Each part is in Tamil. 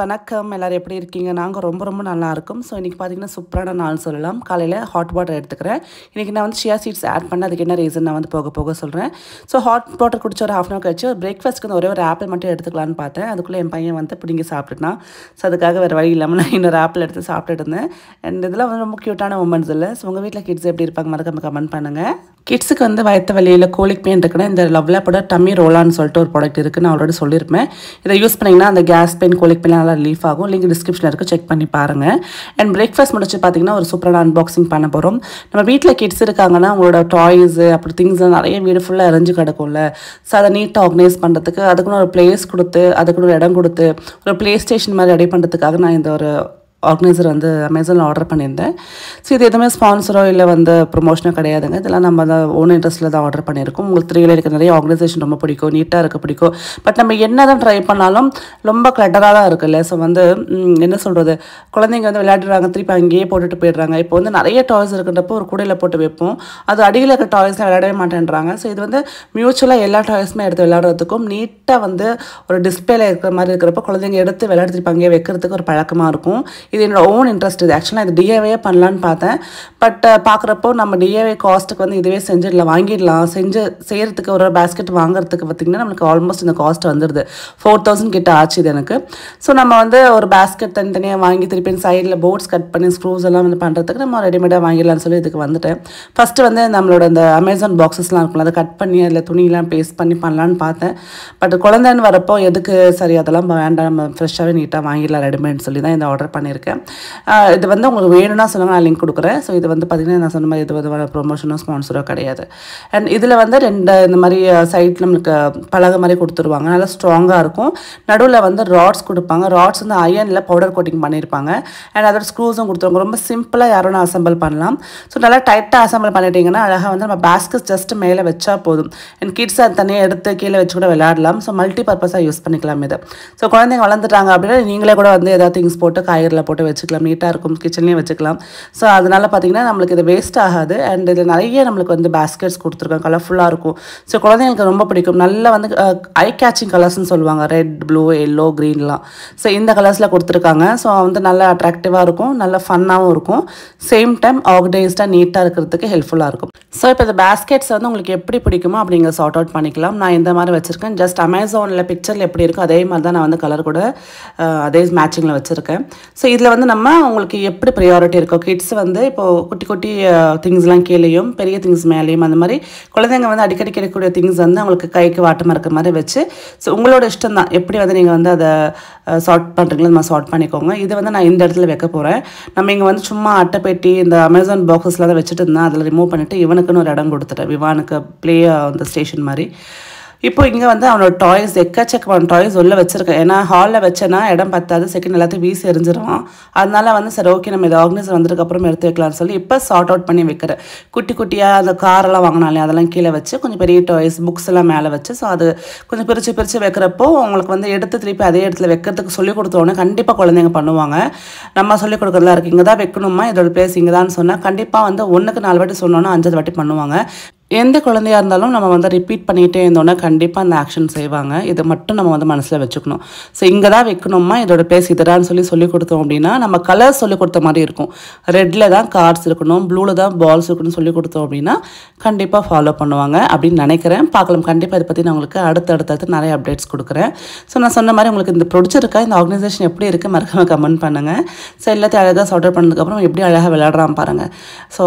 வணக்கம் எல்லோரும் எப்படி இருக்கீங்க நாங்கள் ரொம்ப ரொம்ப நல்லா இருக்கோம் ஸோ இன்றைக்கி பார்த்தீங்கன்னா சூப்பரான நாள் சொல்லலாம் காலையில் ஹாட் வாட்டர் எடுத்துக்கிறேன் இன்றைக்கி நான் வந்து ஷியா சீட்ஸ் ஆட் பண்ண அதுக்கு என்ன ரீசன் நான் வந்து போக போக சொல்கிறேன் ஸோ ஹாட் வாட்டர் குடிச்ச ஒரு ஹாஃப் அன் அவர் கழிச்சு ஒரு பிரேக்ஃபாஸ்ட்க்கு வந்து ஒரே ஒரு ஆப்பிள் மட்டும் எடுத்துக்கலான்னு பார்த்தேன் அதுக்குள்ளே என் பையன் வந்து பிடிங்கி சாப்பிட்டுட்டான் ஸோ அதுக்காக வேறு வழி இல்லாமல் நான் இன்னொரு ஆப்பிள் எடுத்து சாப்பிட்டுட்டு இருந்தேன் அண்ட் இதெல்லாம் வந்து ரொம்ப க்யூட்டான மூமெண்ட்ஸ் இல்லை ஸோ உங்கள் வீட்டில் கிட்ஸ் எப்படி இருப்பாங்க மறக்காம கமெண்ட் பண்ணுங்கள் கிட்ஸுக்கு வந்து வயத்த வழியில் கோலிக் பெயின் இருக்குன்னா இந்த லவ்லாப்போட டம்மி ரோலான்னு சொல்லிட்டு ஒரு ப்ராடக்ட் இருக்குது நான் ஆல்ரெடி சொல்லியிருப்பேன் இதை யூஸ் பண்ணிங்கன்னா அந்த கேஸ் பெயின் கோலிக் பெயின் நல்லா ரிலீஃப் ஆகும் லிங்க் டிஸ்கிரிப்ஷனில் இருக்குது செக் பண்ணி பாருங்கள் அண்ட் பிரேக்ஃபாஸ்ட் முடிச்சு பார்த்தீங்கன்னா ஒரு சூப்பரான அன்பாக்சிங் பண்ண போகிறோம் நம்ம வீட்டில் கிட்ஸ் இருக்காங்கன்னா அவங்களோட டாய்ஸு அப்படி திங்ஸ் நிறைய வீடு ஃபுல்லாக எரிஞ்சு கிடக்கும்ல ஸோ அதை நீட்டாக ஆர்கனைஸ் பண்ணுறதுக்கு அதுக்குன்னு ஒரு பிளேஸ் கொடுத்து அதுக்குன்னு ஒரு இடம் கொடுத்து ஒரு ப்ளே ஸ்டேஷன் மாதிரி ரெடி பண்ணுறதுக்காக நான் இந்த ஒரு ஆர்கனைசர் வந்து அமேசானில் ஆர்டர் பண்ணியிருந்தேன் ஸோ இது எதுவுமே ஸ்பான்சரோ இல்லை வந்து ப்ரொமோஷனோ கிடையாதுங்க இதெல்லாம் நம்ம தான் ஓன் இன்ட்ரெஸ்ட்டில் தான் ஆர்டர் பண்ணியிருக்கோம் உங்களுக்கு த்ரீல இருக்க நிறைய ஆர்கனைசேஷன் ரொம்ப பிடிக்கும் நீட்டாக இருக்க பிடிக்கும் பட் நம்ம என்ன தான் ட்ரை பண்ணாலும் ரொம்ப கிளட்டராக தான் இருக்குல்ல ஸோ வந்து ம், என்ன சொல்கிறது குழந்தைங்க வந்து விளையாடுறாங்க திருப்பி அங்கேயே போட்டுட்டு போயிடுறாங்க இப்போ வந்து நிறைய டாய்ஸ் இருக்கின்றப்போ ஒரு கூடையில் போட்டு வைப்போம் அது அடியில் இருக்க டாய்ஸ்லாம் விளையாடவே மாட்டேன்றாங்க ஸோ இது வந்து மியூச்சுவலாக எல்லா டாய்ஸுமே எடுத்து விளையாடுறதுக்கும் நீட்டாக வந்து ஒரு டிஸ்பிளேல இருக்கிற மாதிரி இருக்கிறப்ப குழந்தைங்க எடுத்து விளையாடி திருப்பி அங்கேயே வைக்கிறதுக்கு ஒரு பழக்கமாக இருக்கும் இது என்னோட ஓன் இன்ட்ரெஸ்ட் இது ஆக்சுவலாக இது டிஏவே பண்ணலான்னு பார்த்தேன் பட் பார்க்குறப்போ நம்ம டிஏவே காஸ்ட்டுக்கு வந்து இதுவே செஞ்சிடலாம் வாங்கிடலாம் செஞ்சு செய்கிறதுக்கு ஒரு பேஸ்கெட் வாங்குறதுக்கு பார்த்திங்கன்னா நம்மளுக்கு ஆல்மோஸ்ட் இந்த காஸ்ட் வந்துடுது ஃபோர் தௌசண்ட் கிட்ட ஆச்சு இது எனக்கு ஸோ நம்ம வந்து ஒரு பேஸ்கெட் தனித்தனியாக வாங்கி திருப்பி சைடில் போர்ட்ஸ் கட் பண்ணி ஸ்க்ரூஸ் எல்லாம் வந்து பண்ணுறதுக்கு நம்ம ரெடிமேடாக வாங்கிடலாம்னு சொல்லி இதுக்கு வந்துட்டேன் ஃபஸ்ட்டு வந்து நம்மளோட இந்த அமேசான் பாக்ஸஸ்லாம் இருக்கும்ல அதை கட் பண்ணி அதில் துணியெல்லாம் பேஸ்ட் பண்ணி பண்ணலான்னு பார்த்தேன் பட் குழந்தைன்னு வரப்போ எதுக்கு சரி அதெல்லாம் வேண்டாம் நம்ம ஃப்ரெஷ்ஷாகவே நீட்டாக வாங்கிடலாம் ரெடிமேட் சொல்லி தான் இதை ஆர்டர் பண்ணியிருக்கேன் ஆஹ் இது வந்து உங்களுக்கு வேணும்னா சொல்லுங்கள் நான் லிங்க் கொடுக்குறேன் ஸோ இது வந்து பார்த்திங்கன்னா நான் சொன்ன மாதிரி இது வந்து ப்ரொமோஷனோ ஸ்பான்சரோ கிடையாது அண்ட் இதில் வந்து ரெண்டு இந்த மாதிரி சைட் நம்மளுக்கு பலகை மாதிரி கொடுத்துருவாங்க நல்லா ஸ்ட்ராங்காக இருக்கும் நடுவில் வந்து ராட்ஸ் கொடுப்பாங்க ராட்ஸ் வந்து அயனில் பவுடர் கோட்டிங் பண்ணியிருப்பாங்க அண்ட் அதோட ஸ்க்ரூஸும் கொடுத்துருவாங்க ரொம்ப சிம்பிளாக யாரும் அசம்பிள் பண்ணலாம் ஸோ நல்லா டைட்டாக அசம்பிள் பண்ணிட்டீங்கன்னா அழகாக வந்து நம்ம பேஸ்கெட் ஜஸ்ட் மேலே வச்சா போதும் அண்ட் கிட்ஸ் அது தனியாக எடுத்து கீழே வச்சு கூட விளையாடலாம் ஸோ மல்டி பர்பஸாக யூஸ் பண்ணிக்கலாம் இதை ஸோ குழந்தைங்க வளர்ந்துட்டாங்க அப்படின்னா நீங்களே கூட வந்து ஏதாவது திங்ஸ் போட்டு காய்கறியில் போட்டு வச்சுக்கலாம் நீட்டாக இருக்கும் கிச்சன்லேயும் வச்சுக்கலாம் ஸோ அதனால பார்த்தீங்கன்னா நம்மளுக்கு இது வேஸ்ட் ஆகாது அண்ட் இதில் நிறைய நம்மளுக்கு வந்து பேஸ்கெட்ஸ் கொடுத்துருக்காங்க கலர்ஃபுல்லாக இருக்கும் ஸோ குழந்தைங்களுக்கு ரொம்ப பிடிக்கும் நல்லா வந்து ஐ கேச்சிங் கலர்ஸ்னு சொல்லுவாங்க ரெட் ப்ளூ எல்லோ க்ரீன்லாம் ஸோ இந்த கலர்ஸில் கொடுத்துருக்காங்க ஸோ வந்து நல்லா அட்ராக்டிவாக இருக்கும் நல்ல ஃபன்னாகவும் இருக்கும் சேம் டைம் ஆர்கனைஸ்டாக நீட்டாக இருக்கிறதுக்கு ஹெல்ப்ஃபுல்லாக இருக்கும் ஸோ இப்போ இந்த பேஸ்கெட்ஸ் வந்து உங்களுக்கு எப்படி பிடிக்குமோ அப்படிங்க சார்ட் அவுட் பண்ணிக்கலாம் நான் இந்த மாதிரி வச்சுருக்கேன் ஜஸ்ட் அமேசானில் பிக்சரில் எப்படி இருக்கோ அதே மாதிரி தான் நான் வந்து கலர் கூட அஹ், அதே மேட்சிங்கில் வச்சுருக்கேன் ஸோ இதில் வந்து நம்ம உங்களுக்கு எப்படி ப்ரியாரிட்டி இருக்கோ கிட்ஸ் வந்து இப்போது குட்டி குட்டி திங்ஸ்லாம் கீழேயும் பெரிய திங்ஸ் மேலேயும் அந்த மாதிரி குழந்தைங்க வந்து அடிக்கடி கிடைக்கக்கூடிய திங்ஸ் வந்து அவங்களுக்கு கைக்கு வாட்டமாக இருக்கிற மாதிரி வச்சு ஸோ உங்களோட இஷ்டம் தான் எப்படி வந்து நீங்கள் வந்து அதை சார்ட் பண்ணுறீங்களோ நம்ம சார்ட் பண்ணிக்கோங்க இது வந்து நான் இந்த இடத்துல வைக்க போகிறேன் நம்ம இங்கே வந்து சும்மா அட்டைப்பெட்டி இந்த அமேசான் பாக்ஸஸ்லாம் தான் வச்சுட்டு இருந்தேன் அதில் ரிமூவ் பண்ணிவிட்டு இவனுக்குன்னு ஒரு இடம் கொடுத்துட்டேன் விவானுக்கு ப்ளே அந்த ஸ்டேஷன் மாதிரி இப்போ இங்கே வந்து அவனோட டாய்ஸ் எக்கச்சக்கமான டாய்ஸ் உள்ள வச்சிருக்கேன் ஏன்னா ஹாலில் வச்சேன்னா இடம் பத்தாது செகண்ட் எல்லாத்தையும் வீசி எரிஞ்சிருவான் அதனால வந்து சரி ஓகே நம்ம இது ஆர்கனைசர் வந்ததுக்கு அப்புறம் எடுத்து வைக்கலாம்னு சொல்லி இப்போ சார்ட் அவுட் பண்ணி வைக்கிறேன் குட்டி குட்டியாக அந்த காரெல்லாம் வாங்கினாலே அதெல்லாம் கீழே வச்சு கொஞ்சம் பெரிய டாய்ஸ் புக்ஸ் எல்லாம் மேலே வச்சு ஸோ அது கொஞ்சம் பிரித்து பிரித்து வைக்கிறப்போ உங்களுக்கு வந்து எடுத்து திருப்பி அதே இடத்துல வைக்கிறதுக்கு சொல்லி கொடுத்தோன்னே கண்டிப்பாக குழந்தைங்க பண்ணுவாங்க நம்ம சொல்லி கொடுக்குறதா இருக்கு இங்கே தான் வைக்கணுமா இதோட பிளேஸ் இங்கே தான் சொன்னால் கண்டிப்பாக வந்து ஒன்றுக்கு நாலு வாட்டி சொன்னோன்னா அஞ்சாவது வாட்டி பண்ணுவாங்க எந்த குழந்தையா இருந்தாலும் நம்ம வந்து ரிப்பீட் பண்ணிகிட்டே இருந்தோன்னா கண்டிப்பாக அந்த ஆக்ஷன் செய்வாங்க இதை மட்டும் நம்ம வந்து மனசில் வச்சுக்கணும் ஸோ இங்கே தான் வைக்கணுமா இதோட பேஸ் இதுடான்னு சொல்லி சொல்லி கொடுத்தோம் அப்படின்னா நம்ம கலர் சொல்லி கொடுத்த மாதிரி இருக்கும் ரெட்டில் தான் கார்ட்ஸ் இருக்கணும் ப்ளூவில் தான் பால்ஸ் இருக்கணும்னு சொல்லி கொடுத்தோம் அப்படின்னா கண்டிப்பாக ஃபாலோ பண்ணுவாங்க அப்படின்னு நினைக்கிறேன் பார்க்கலாம் கண்டிப்பாக இதை பற்றி நான் உங்களுக்கு அடுத்து அடுத்தடுத்து நிறைய அப்டேட்ஸ் கொடுக்குறேன் ஸோ நான் சொன்ன மாதிரி உங்களுக்கு இந்த பிடிச்சிருக்கா இந்த ஆர்கனைசேஷன் எப்படி இருக்குது மறக்காம கமெண்ட் பண்ணுங்கள் ஸோ எல்லாத்தையும் அழகாக சார்ட் பண்ணதுக்கப்புறம் எப்படி அழகாக விளையாடுறான் பாருங்கள் ஸோ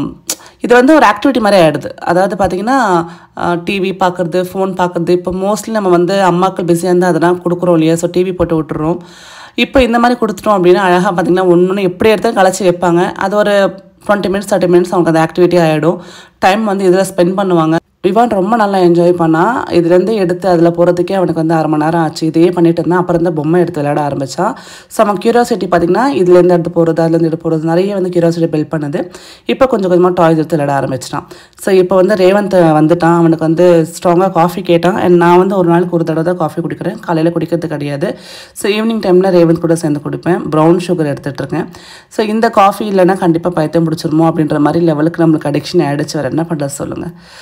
இது வந்து ஒரு ஆக்டிவிட்டி மாதிரி ஆகிடுது அதாவது பார்த்தீங்கன்னா டிவி பார்க்குறது ஃபோன் பார்க்குறது இப்போ மோஸ்ட்லி நம்ம வந்து அம்மாக்கள் பிஸியாக இருந்தால் அதெல்லாம் கொடுக்குறோம் இல்லையா ஸோ டிவி போட்டு விட்டுறோம் இப்போ இந்த மாதிரி கொடுத்துட்டோம் அப்படின்னா அழகாக பார்த்தீங்கன்னா ஒன்று ஒன்று எப்படி எடுத்தாலும் கலைச்சி வைப்பாங்க அது ஒரு டுவெண்ட்டி மினிட்ஸ் தேர்ட்டி மினிட்ஸ் அவங்களுக்கு அந்த ஆக்டிவிட்டி ஆகிடும் டைம் வந்து இதில் ஸ்பெண்ட் பண்ணுவாங்க விவான் ரொம்ப நல்லா என்ஜாய் பண்ணான் இதுலேருந்து எடுத்து அதில் போகிறதுக்கே அவனுக்கு வந்து அரை மணி நேரம் ஆச்சு இதையே பண்ணிட்டு இருந்தான் அப்புறம் தான் பொம்மை எடுத்து விளையாட ஆரம்பித்தான் ஸோ அவன் கியூரியாசிட்டி பார்த்திங்கன்னா இதுலேருந்து எடுத்து போகிறது அதுலேருந்து எடுத்து போகிறது நிறைய வந்து கியூரியாசிட்டி பில்ட் பண்ணுது இப்போ கொஞ்சம் கொஞ்சமாக டாய்ஸ் எடுத்து விளையாட ஆரம்பிச்சிட்டான் ஸோ இப்போ வந்து ரேவந்த் வந்துட்டான் அவனுக்கு வந்து ஸ்ட்ராங்காக காஃபி கேட்டான் அண்ட் நான் வந்து ஒரு நாளைக்கு ஒரு தடவை தான் காஃபி குடிக்கிறேன் காலையில் குடிக்கிறது கிடையாது ஸோ ஈவினிங் டைமில் ரேவந்த் கூட சேர்ந்து குடிப்பேன் ப்ரௌன் சுகர் எடுத்துகிட்டு இருக்கேன் ஸோ இந்த காஃபி இல்லைன்னா கண்டிப்பாக பைத்தியம் பிடிச்சிருமோ அப்படின்ற மாதிரி லெவலுக்கு நம்மளுக்கு அடிக்ஷன் ஆகிடுச்சு வேறு என்ன பண்ணுறது சொல்லுங்கள் ஸோ அடிக்ஷன்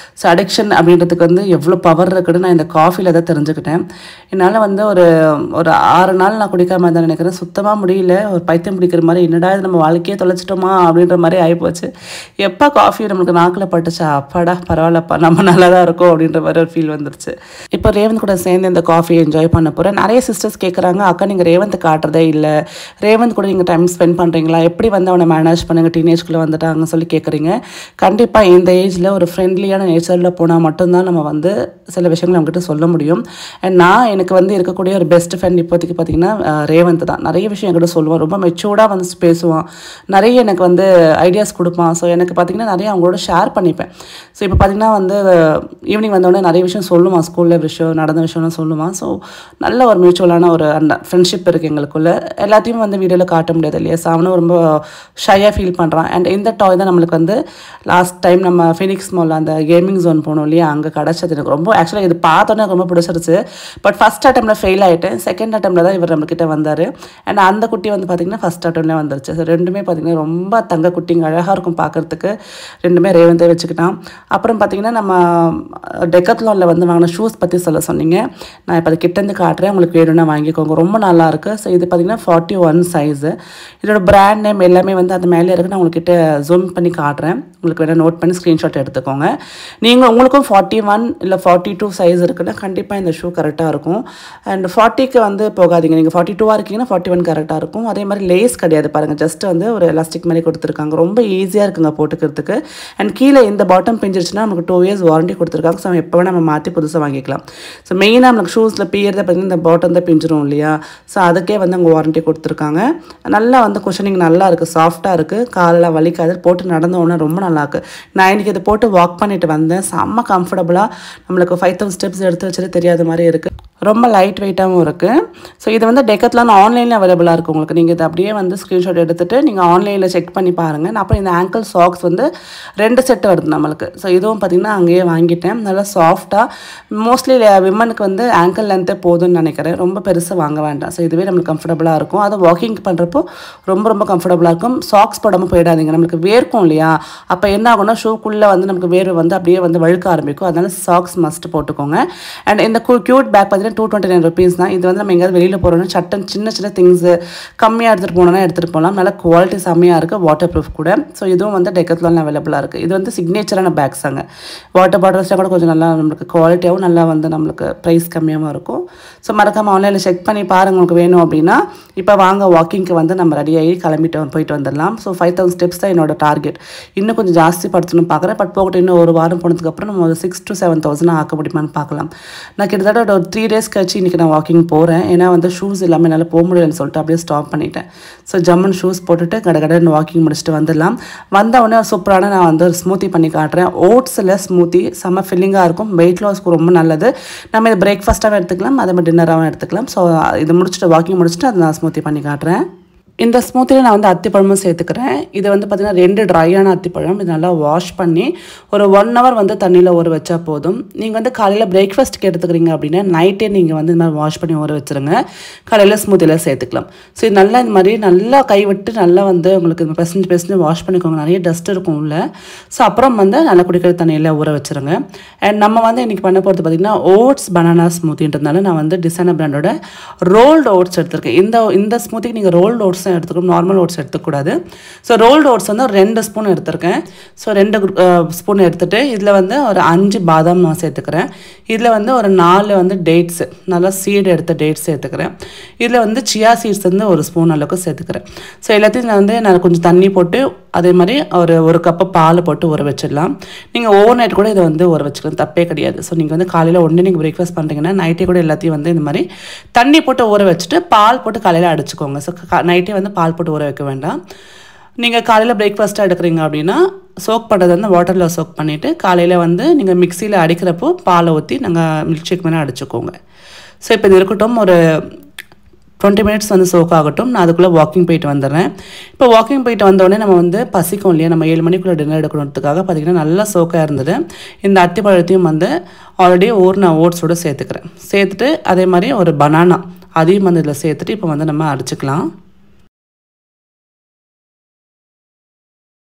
எரெக்ஷன் அப்படின்றதுக்கு வந்து எவ்வளோ பவர் இருக்குன்னு நான் இந்த காஃபியில் தான் தெரிஞ்சுக்கிட்டேன் என்னால் வந்து ஒரு ஒரு ஆறு நாள் நான் குடிக்காம தான் நினைக்கிறேன் சுத்தமாக முடியல ஒரு பைத்தியம் பிடிக்கிற மாதிரி என்னடா இது நம்ம வாழ்க்கையே தொலைச்சிட்டோமா அப்படின்ற மாதிரி ஆகிப்போச்சு எப்போ காஃபி நம்மளுக்கு நாக்கில் பட்டுச்சா அப்பாடா பரவாயில்லப்பா நம்ம நல்லா தான் இருக்கோம் அப்படின்ற மாதிரி ஒரு ஃபீல் வந்துருச்சு இப்போ ரேவந்த் கூட சேர்ந்து இந்த காஃபி என்ஜாய் பண்ண போகிறேன் நிறைய சிஸ்டர்ஸ் கேட்குறாங்க அக்கா நீங்கள் ரேவந்த் காட்டுறதே இல்லை ரேவந்த் கூட நீங்கள் டைம் ஸ்பெண்ட் பண்ணுறீங்களா எப்படி வந்து அவனை மேனேஜ் பண்ணுங்க டீனேஜ்குள்ளே வந்துட்டாங்கன்னு சொல்லி கேட்குறீங்க கண்டிப்பாக இந்த ஏஜில் ஒரு ஃப்ரெண்ட்லியான நேச்சரில் போனால் மட்டும்தான் நம்ம வந்து சில விஷயங்களை அவங்ககிட்ட சொல்ல முடியும் அண்ட் நான் எனக்கு வந்து இருக்கக்கூடிய ஒரு பெஸ்ட் ஃப்ரெண்ட் இப்போதைக்கு பார்த்தீங்கன்னா அஹ், ரேவந்த் தான் நிறைய விஷயம் என்கிட்ட சொல்லுவான் ரொம்ப மெச்சூர்டாக வந்து பேசுவான் நிறைய எனக்கு வந்து ஐடியாஸ் கொடுப்பான் ஸோ எனக்கு பார்த்தீங்கன்னா நிறைய அவங்களோட ஷேர் பண்ணிப்பேன் ஸோ இப்போ பார்த்தீங்கன்னா வந்து ஈவினிங் வந்தோடனே நிறைய விஷயம் சொல்லுவான் ஸ்கூலில் விஷயம் நடந்த விஷயம்லாம் சொல்லுவான் ஸோ நல்ல ஒரு மியூச்சுவலான ஒரு அந்த ஃப்ரெண்ட்ஷிப் இருக்குது எங்களுக்குள்ள எல்லாத்தையும் வந்து வீடியோவில் காட்ட முடியாது இல்லையா ஸோ அவனும் ரொம்ப ஷையாக ஃபீல் பண்ணுறான் அண்ட் இந்த டாய் தான் நம்மளுக்கு வந்து லாஸ்ட் டைம் நம்ம ஃபினிக்ஸ் மாலில் அந்த கேமிங் ஜோன் போனோம் இல்லையா அங்கே கிடச்சது எனக்கு ரொம்ப ஆக்சுவலாக இது பார்த்தோன்னே எனக்கு ரொம்ப பிடிச்சிருச்சு பட் ஃபஸ்ட் அட்டம்ல ஃபெயில் ஆகிட்டேன் செகண்ட் அட்டம்ல தான் இவர் நம்மக்கிட்ட வந்தார் அண்ட் அந்த குட்டி வந்து பார்த்திங்கன்னா ஃபஸ்ட் அட்டம்ல வந்துருச்சு ஸோ ரெண்டுமே பார்த்திங்கன்னா ரொம்ப தங்க குட்டிங்க அழகாக இருக்கும் பார்க்குறதுக்கு ரெண்டுமே ரேவந்தே வச்சுக்கிட்டான் அப்புறம் பார்த்திங்கன்னா நம்ம டெக்கத்லானில் வந்து வாங்கின ஷூஸ் பற்றி சொல்ல சொன்னீங்க நான் இப்போ அது கிட்டேருந்து காட்டுறேன் உங்களுக்கு வேணும்னா வாங்கிக்கோங்க ரொம்ப நல்லா இருக்கு ஸோ இது பார்த்திங்கன்னா ஃபார்ட்டி ஒன் சைஸு இதோட பிராண்ட் நேம் எல்லாமே வந்து அது மேலே இருக்கு நான் உங்கள்கிட்ட ஜூம் பண்ணி காட்டுறேன் உங்களுக்கு வேணால் நோட் பண்ணி ஸ்க்ரீன்ஷாட் எடுத்துக்கோங்க நீங்கள் உங்களுக்கும் ஃபார்ட்டி ஒன் இல்லை ஃபார்ட்டி டூ சைஸ் இருக்குன்னா கண்டிப்பாக இந்த ஷூ கரெக்டாக இருக்கும் அண்ட் ஃபார்ட்டிக்கு வந்து போகாதீங்க நீங்கள் ஃபார்ட்டி டூவாக இருக்கீங்கன்னா ஃபார்ட்டி ஒன் கரெக்டாக இருக்கும் அதே மாதிரி லேஸ் கிடையாது பாருங்கள் ஜஸ்ட் வந்து ஒரு எலாஸ்டிக் மாதிரி கொடுத்துருக்காங்க ரொம்ப ஈஸியாக இருக்குங்க போட்டுக்கிறதுக்கு அண்ட் கீழே இந்த பாட்டம் பிஞ்சிருச்சுன்னா நமக்கு டூ இயர்ஸ் வாரண்டி கொடுத்துருக்காங்க ஸோ எப்போ வேணால் நம்ம மாற்றி புதுசாக வாங்கிக்கலாம் ஸோ மெயினாக நமக்கு ஷூஸில் பியறத பார்த்தீங்கன்னா இந்த பாட்டம் தான் பிஞ்சிரும் இல்லையா ஸோ அதுக்கே வந்து அவங்க வாரண்டி கொடுத்துருக்காங்க நல்லா வந்து குஷனிங் நல்லா இருக்குது சாஃப்டாக இருக்குது காலில் வலிக்காது போட்டு நடந்த உடனே ரொம்ப நல்லா இருக்கு நான் இன்னைக்கு இதை போட்டு வாக் பண்ணிட்டு வந்தேன் செம்ம கம்ஃபர்டபுளாக நம்மளுக்கு ஃபைவ் தௌசண்ட் ஸ்டெப்ஸ் எடுத்து வச்சுட்டு தெரியாத மாதிரி இருக்குது ரொம்ப லைட் வெயிட்டாகவும் இருக்குது ஸோ இது வந்து டெக்கத்லான் ஆன்லைனில் அவைலபிளாக இருக்குது உங்களுக்கு நீங்கள் இதை அப்படியே வந்து ஸ்க்ரீன்ஷாட் எடுத்துகிட்டு நீங்கள் ஆன்லைனில் செக் பண்ணி பாருங்கள் நான் அப்புறம் இந்த ஆங்கிள் சாக்ஸ் வந்து ரெண்டு செட்டு வருது நம்மளுக்கு ஸோ இதுவும் பார்த்திங்கன்னா அங்கேயே வாங்கிட்டேன் நல்லா சாஃப்டாக மோஸ்ட்லி விமனுக்கு வந்து ஆங்கிள் லென்த்தே போதும்னு நினைக்கிறேன் ரொம்ப பெருசாக வாங்க வேண்டாம் ஸோ இதுவே நம்மளுக்கு கம்ஃபர்டபுளாக இருக்கும் அது வாக்கிங் பண்ணுறப்போ ரொம்ப ரொம்ப கம்ஃபர்டபுளாக இருக்கும் சாக்ஸ் போடாமல் போயிடாதீங்க நம்மளுக்கு வேர்க்கும் இல்லையா அப்போ என்ன ஆகும்னா ஷூக்குள்ளே வந்து நமக்கு வேர்வை வந்து அப்படியே வந்து வழுக்க ஆரம்பிக்கும் அதனால சாக்ஸ் மஸ்ட் போட்டுக்கோங்க அண்ட் இந்த க்யூட் பேக் பார்த்தீங்கன்னா டூ டுவெண்ட்டி நைன் ருபீஸ் தான் இது வந்து நம்ம எங்கேயாவது வெளியில் போகிறோம்னா சட்டன் சின்ன சின்ன திங்ஸு கம்மியாக எடுத்துகிட்டு போனோம்னா எடுத்துகிட்டு போகலாம் நல்ல குவாலிட்டி செம்மையாக இருக்குது வாட்டர் ப்ரூஃப் கூட ஸோ இதுவும் வந்து டெக்கத்லான் அவைலபிளாக இருக்குது இது வந்து சிக்னேச்சரான பேக்ஸாங்க வாட்டர் பாட்டில்ஸ்லாம் கூட கொஞ்சம் நல்லா நம்மளுக்கு குவாலிட்டியாகவும் நல்லா வந்து நம்மளுக்கு ப்ரைஸ் கம்மியாகவும் இருக்கும் ஸோ மறக்காமல் ஆன்லைனில் செக் பண்ணி பாருங்க உங்களுக்கு வேணும் அப்படின்னா இப்போ வாங்க வாக்கிங்க்கு வந்து நம்ம ரெடியாகி கிளம்பிட்டு போயிட்டு வந்துடலாம் ஸோ ஃபைவ் தௌசண்ட் ஸ்டெப்ஸ் தான் என்னோட டார்கெட் இன்னும் கொஞ்சம் ஜாஸ்தி படுத்தணும் பார்க்குறேன் பட் போகட்டும் இன்னும் ஒரு வாரம் போனதுக்கப்புறம் நம்ம ஒரு சிக்ஸ் டு செவன் தௌசண்ட் ஆக்க முடியுமான்னு பார்க்கலாம் நான் கிட்டத்தட்ட ஒரு த்ரீ டேஸ் கழிச்சு இன்றைக்கி நான் வாக்கிங் போகிறேன் ஏன்னா வந்து ஷூஸ் இல்லாமல் என்னால் போக முடியலன்னு சொல்லிட்டு அப்படியே ஸ்டாப் பண்ணிட்டேன் ஸோ ஜம்மன் ஷூஸ் போட்டுட்டு கடை கடன் வாக்கிங் முடிச்சுட்டு வந்துடலாம் வந்த உடனே ஒரு சூப்பரான நான் வந்து ஒரு ஸ்மூத்தி பண்ணி காட்டுறேன் ஓட்ஸில் ஸ்மூத்தி செம்ம ஃபில்லிங்காக இருக்கும் வெயிட் லாஸ்க்கு ரொம்ப நல்லது நம்ம இதை பிரேக்ஃபாஸ்ட்டாகவும் எடுத்துக்கலாம் அதே மாதிரி டின்னராகவும் எடுத்துக்கலாம் ஸோ இது முடிச்சுட்டு வாக்கிங் முடிச்சுட்டு அதை நான் ஸ்மூத்தி பண்ணி காட்டுறேன் இந்த ஸ்மூத்தியில் நான் வந்து அத்திப்பழமும் சேர்த்துக்கிறேன் இது வந்து பார்த்திங்கன்னா ரெண்டு ட்ரையான அத்திப்பழம் இது நல்லா வாஷ் பண்ணி ஒரு ஒன் ஹவர் வந்து தண்ணியில் ஊற வச்சா போதும் நீங்கள் வந்து காலையில் பிரேக்ஃபாஸ்ட்டுக்கு எடுத்துக்கிறீங்க அப்படின்னா நைட்டே நீங்கள் வந்து இந்த மாதிரி வாஷ் பண்ணி ஊற வச்சுருங்க காலையில் ஸ்மூத்தியில் சேர்த்துக்கலாம் ஸோ இது நல்லா இந்த மாதிரி நல்லா கைவிட்டு நல்லா வந்து உங்களுக்கு இந்த பெசஞ்சு பெசஞ்சு வாஷ் பண்ணிக்கோங்க நிறைய டஸ்ட் இருக்கும் உள்ள ஸோ அப்புறம் வந்து நல்லா குடிக்கிற தண்ணியில் ஊற வச்சுருங்க அண்ட் நம்ம வந்து இன்றைக்கி பண்ண போகிறது பார்த்திங்கன்னா ஓட்ஸ் பனானா ஸ்மூத்தின்றதுனால நான் வந்து டிசைனர் பிராண்டோட ரோல்டு ஓட்ஸ் எடுத்திருக்கேன் இந்த இந்த ஸ்மூத்திக்கு நீங்கள் ரோல்டு ஓட்ஸ் தான் எடுத்துக்கணும் நார்மல் ஓட்ஸ் எடுத்துக்கூடாது ஸோ ரோல்டு ஓட்ஸ் வந்து ஒரு ரெண்டு ஸ்பூன் எடுத்திருக்கேன் ஸோ ரெண்டு ஸ்பூன் எடுத்துகிட்டு இதில் வந்து ஒரு அஞ்சு பாதாம் நான் சேர்த்துக்கிறேன் இதில் வந்து ஒரு நாலு வந்து டேட்ஸ் நல்லா சீடு எடுத்த டேட்ஸ் சேர்த்துக்கிறேன் இதில் வந்து சியா சீட்ஸ் வந்து ஒரு ஸ்பூன் அளவுக்கு சேர்த்துக்கிறேன் ஸோ எல்லாத்தையும் நான் வந்து நான் கொஞ்சம் தண்ணி போட்டு அதே மாதிரி ஒரு ஒரு கப்பு பால் போட்டு ஊற வச்சிடலாம் நீங்கள் ஓவர் நைட் கூட இதை வந்து ஊற வச்சுக்கலாம் தப்பே கிடையாது ஸோ நீங்கள் வந்து காலையில் ஒன்று நீங்கள் பிரேக்ஃபாஸ்ட் பண்ணுறீங்கன்னா நைட்டே கூட எல்லாத்தையும் வந்து இந்த மாதிரி தண்ணி போட்டு ஊற வச்சுட்டு பால் போட்டு காலையில் அடிச்சுக்கோங்க ஸோ நைட்டே வந்து பால் போட்டு ஊற வைக்க வேண்டாம் நீங்கள் காலையில் பிரேக்ஃபாஸ்ட்டாக எடுக்கிறீங்க அப்படின்னா சோக் பண்ணுறது வந்து வாட்டரில் சோக் பண்ணிவிட்டு காலையில் வந்து நீங்கள் மிக்சியில் அடிக்கிறப்போ பாலை ஊற்றி நாங்கள் மில்க் ஷேக் மேலே அடிச்சுக்கோங்க ஸோ இப்போ இது இருக்கட்டும் ஒரு டுவெண்ட்டி மினிட்ஸ் வந்து சோக் ஆகட்டும் நான் அதுக்குள்ளே வாக்கிங் போயிட்டு வந்துடுறேன் இப்போ வாக்கிங் போயிட்டு வந்தோடனே நம்ம வந்து பசிக்கும் இல்லையா நம்ம ஏழு மணிக்குள்ளே டின்னர் எடுக்கணுன்றதுக்காக பார்த்திங்கன்னா நல்லா சோக்காக இருந்தது இந்த அத்திப்பழத்தையும் வந்து ஆல்ரெடி ஊர் நான் ஓட்ஸோடு சேர்த்துக்கிறேன் சேர்த்துட்டு அதே மாதிரி ஒரு பனானா அதையும் வந்து இதில் சேர்த்துட்டு இப்போ வந்து நம்ம அடிச்சுக்கலாம்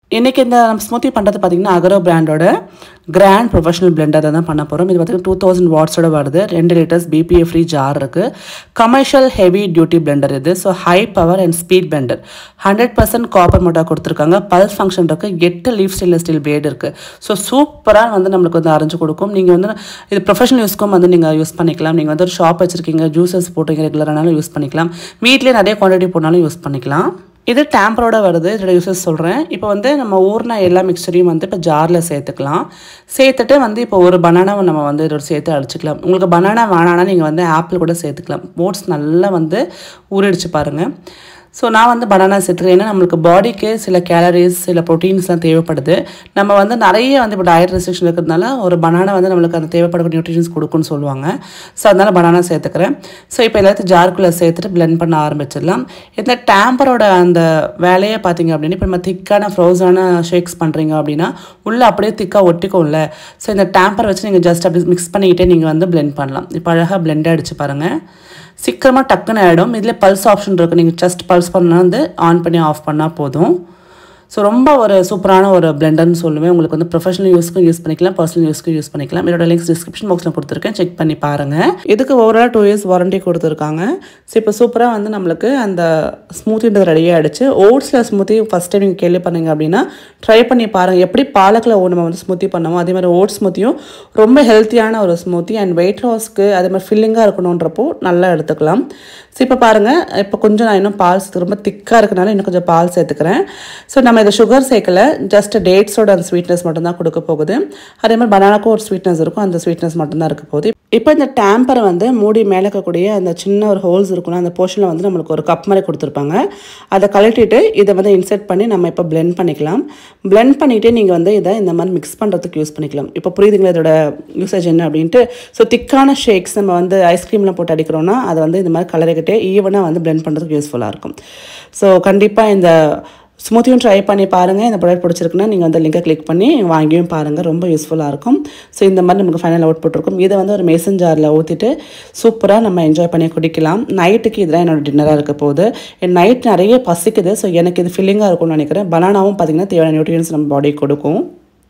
இன்றைக்கி இந்த நம்ம ஸ்மூத்தி பண்ணுறது பார்த்திங்கன்னா அகரோ பிராண்டோட கிராண்ட் ப்ரொஃபஷனல் பிளெண்டர் தான் பண்ண போகிறோம் இது பார்த்திங்கன்னா டூ தௌசண்ட் வாட்ஸோட வருது ரெண்டு லிட்டர்ஸ் பிபிஏ ஃப்ரீ ஜார் இருக்குது கமர்ஷியல் ஹெவி டியூட்டி பிளெண்டர் இது so high power and speed blender hundred percent copper motor கொடுத்துருக்காங்க பல்ஸ் ஃபங்க்ஷன் இருக்குது எட்டு லீஃப் ஸ்டெயின்லெஸ் ஸ்டீல் பிளேட் இருக்குது ஸோ சூப்பராக வந்து நம்மளுக்கு வந்து அரைஞ்சு கொடுக்கும் நீங்கள் வந்து இது ப்ரொஃபஷனல் யூஸ்க்கும் வந்து நீங்கள் யூஸ் பண்ணிக்கலாம் நீங்கள் வந்து ஒரு ஷாப் வச்சுருக்கீங்க ஜூஸஸ் போட்டுங்க ரெகுலரானாலும் யூஸ் பண்ணிக்கலாம் வீட்டிலே நிறைய குவான்டிட்டி போனாலும் யூஸ் பண்ணிக்கலாம் இது டேம்பரோட வருது இதோட யூசஸ் சொல்கிறேன் இப்போ வந்து நம்ம ஊர்னா எல்லா மிக்சரையும் வந்து இப்போ ஜாரில் சேர்த்துக்கலாம் சேர்த்துட்டு வந்து இப்போ ஒரு பனானாவை நம்ம வந்து இதோட சேர்த்து அடிச்சுக்கலாம் உங்களுக்கு பனானா வேணான்னா நீங்கள் வந்து ஆப்பிள் கூட சேர்த்துக்கலாம் ஓட்ஸ் நல்லா வந்து ஊறிடுச்சு பாருங்கள் ஸோ நான் வந்து பனானா சேர்த்துக்கிறேன் ஏன்னா நம்மளுக்கு பாடிக்கு சில கேலரிஸ் சில ப்ரோட்டீன்ஸ்லாம் தேவைப்படுது நம்ம வந்து நிறைய வந்து இப்போ டயட் ரெஸ்ட்ரிக்ஷன் இருக்கிறதுனால ஒரு பனானா வந்து நம்மளுக்கு அந்த தேவைப்படக்கூடிய நியூட்ரிஷன்ஸ் கொடுக்குன்னு சொல்லுவாங்க ஸோ அதனால் பனானா சேர்த்துக்கிறேன் ஸோ இப்போ எல்லாத்தையும் ஜார்க்குள்ளே சேர்த்துட்டு பிளெண்ட் பண்ண ஆரம்பிச்சிடலாம் இந்த டேம்பரோட அந்த வேலையை பார்த்தீங்க அப்படின்னா இப்போ நம்ம திக்கான ஃப்ரோஸான ஷேக்ஸ் பண்ணுறீங்க அப்படின்னா உள்ளே அப்படியே திக்காக ஒட்டிக்கும்ல ஸோ இந்த டேம்பர் வச்சு நீங்கள் ஜஸ்ட் அப்படி மிக்ஸ் பண்ணிக்கிட்டே நீங்கள் வந்து பிளெண்ட் பண்ணலாம் இப்போ அழகாக பிளெண்ட் அடிச்சு பாருங்கள் சீக்கிரமாக டக்குன்னு ஆகிடும் இதில் பல்ஸ் ஆப்ஷன் இருக்குது நீங்கள் ஜஸ்ட் பல்ஸ் பண்ணால் வந்து ஆன் பண்ணி ஆஃப் பண்ணால் போதும் ஸோ ரொம்ப ஒரு சூப்பரான ஒரு பிளெண்டர்னு சொல்லுவேன் உங்களுக்கு வந்து ப்ரொஃபஷனல் யூஸ்க்கும் யூஸ் பண்ணிக்கலாம் பர்சனல் யூஸ்க்கும் யூஸ் பண்ணிக்கலாம் இதோட லிங்க்ஸ் டிஸ்கிரிப்ஷன் பாக்ஸில் கொடுத்துருக்கேன் செக் பண்ணி பாருங்கள் இதுக்கு ஓவரால் டூ இயர்ஸ் வாரண்டி கொடுத்துருக்காங்க ஸோ இப்போ சூப்பராக வந்து நம்மளுக்கு அந்த ஸ்மூத்தின்றது ரெடியாக ஆகிடுச்சு ஓட்ஸில் ஸ்மூத்தி ஃபஸ்ட் டைம் நீங்கள் கேள்வி பண்ணீங்க அப்படின்னா ட்ரை பண்ணி பாருங்கள் எப்படி பாலக்கில் நம்ம வந்து ஸ்மூத்தி பண்ணுவோம் அதே மாதிரி ஓட்ஸ் ஸ்மூத்தியும் ரொம்ப ஹெல்த்தியான ஒரு ஸ்மூத்தி அண்ட் வெயிட் லாஸ்க்கு அதே மாதிரி ஃபில்லிங்காக இருக்கணுன்றப்போ நல்லா எடுத்துக்கலாம் ஸோ இப்போ பாருங்கள் இப்போ கொஞ்சம் நான் இன்னும் பால் சேர்த்து ரொம்ப திக்காக இருக்கனால இன்னும் கொஞ்சம் பால் சேர்த்துக்கிறேன் ஸோ நம்ம இதை சுகர் சேர்க்கல ஜஸ்ட் டேட்ஸோட அந்த ஸ்வீட்னஸ் மட்டும்தான் கொடுக்க போகுது அதே மாதிரி பனானாக்கும் ஒரு ஸ்வீட்னஸ் இருக்கும் அந்த ஸ்வீட்னஸ் மட்டும்தான் இருக்க போகுது இப்போ இந்த டேம்பரை வந்து மூடி மேலே இருக்கக்கூடிய அந்த சின்ன ஒரு ஹோல்ஸ் இருக்கும்ல அந்த போர்ஷனில் வந்து நம்மளுக்கு ஒரு கப் மாதிரி கொடுத்துருப்பாங்க அதை கழட்டிட்டு இதை வந்து இன்செர்ட் பண்ணி நம்ம இப்போ பிளெண்ட் பண்ணிக்கலாம் பிளெண்ட் பண்ணிவிட்டு நீங்கள் வந்து இதை இந்த மாதிரி மிக்ஸ் பண்ணுறதுக்கு யூஸ் பண்ணிக்கலாம் இப்போ புரியுதுங்களா இதோட யூசேஜ் என்ன அப்படின்ட்டு ஸோ திக்கான ஷேக்ஸ் நம்ம வந்து ஐஸ்கிரீம்லாம் போட்டு அடிக்கிறோன்னா அதை வந்து இந்த மாதிரி கலரிக்கிட்டே ஈவனாக வந்து பிளெண்ட் பண்ணுறதுக்கு யூஸ்ஃபுல்லாக இருக்கும் ஸோ கண்டிப்பாக இந்த ஸ்மூத்தியும் ட்ரை பண்ணி பாருங்கள் இந்த ப்ராடக்ட் பிடிச்சிருக்குன்னா நீங்கள் வந்து லிங்கை கிளிக் பண்ணி வாங்கியும் பாருங்கள் ரொம்ப யூஸ்ஃபுல்லாக இருக்கும் ஸோ இந்த மாதிரி நமக்கு ஃபைனல் அவுட் போட்டிருக்கும் இதை வந்து ஒரு மேசன் ஜாரில் ஊற்றிட்டு சூப்பராக நம்ம என்ஜாய் பண்ணி குடிக்கலாம் நைட்டுக்கு இதெல்லாம் என்னோட டின்னராக இருக்க போகுது என் நைட் நிறைய பசிக்குது ஸோ எனக்கு இது ஃபில்லிங்காக இருக்கும்னு நினைக்கிறேன் பனானாவும் பார்த்திங்கன்னா தேவையான நியூட்ரியன்ஸ் நம்ம பாடிக்கு கொடுக்கும்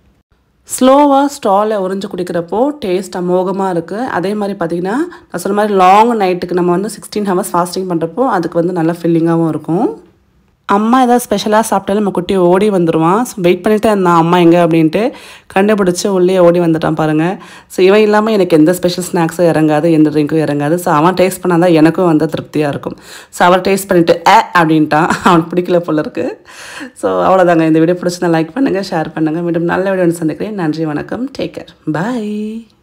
ஸ்லோவாக ஸ்டாலில் உறிஞ்சு குடிக்கிறப்போ டேஸ்ட் அமோகமாக இருக்குது அதே மாதிரி பார்த்திங்கன்னா நான் சொன்ன மாதிரி லாங் நைட்டுக்கு நம்ம வந்து சிக்ஸ்டீன் ஹவர்ஸ் ஃபாஸ்டிங் பண்ணுறப்போ அதுக்கு வந்து நல்லா ஃபில்லிங்காகவும் இருக்கும் அம்மா ஏதாவது ஸ்பெஷலாக சாப்பிட்டாலும் நம்ம குட்டி ஓடி வந்துடுவான் ஸோ வெயிட் பண்ணிட்டு இருந்தான் அம்மா எங்கே அப்படின்ட்டு கண்டுபிடிச்சி உள்ளே ஓடி வந்துட்டான் பாருங்கள் ஸோ இவன் இல்லாமல் எனக்கு எந்த ஸ்பெஷல் ஸ்நாக்ஸும் இறங்காது எந்த ட்ரிங்க்கும் இறங்காது ஸோ அவன் டேஸ்ட் பண்ணால் தான் எனக்கும் வந்து திருப்தியாக இருக்கும் ஸோ அவன் டேஸ்ட் பண்ணிவிட்டு ஏ அப்படின்ட்டான் அவனுக்கு பிடிக்கல போல இருக்குது ஸோ அவ்வளோதாங்க இந்த வீடியோ பிடிச்சிருந்தா லைக் பண்ணுங்கள் ஷேர் பண்ணுங்கள் மீண்டும் நல்ல வீடியோ சந்திக்கிறேன் நன்றி வணக்கம் டேக் கேர் பாய்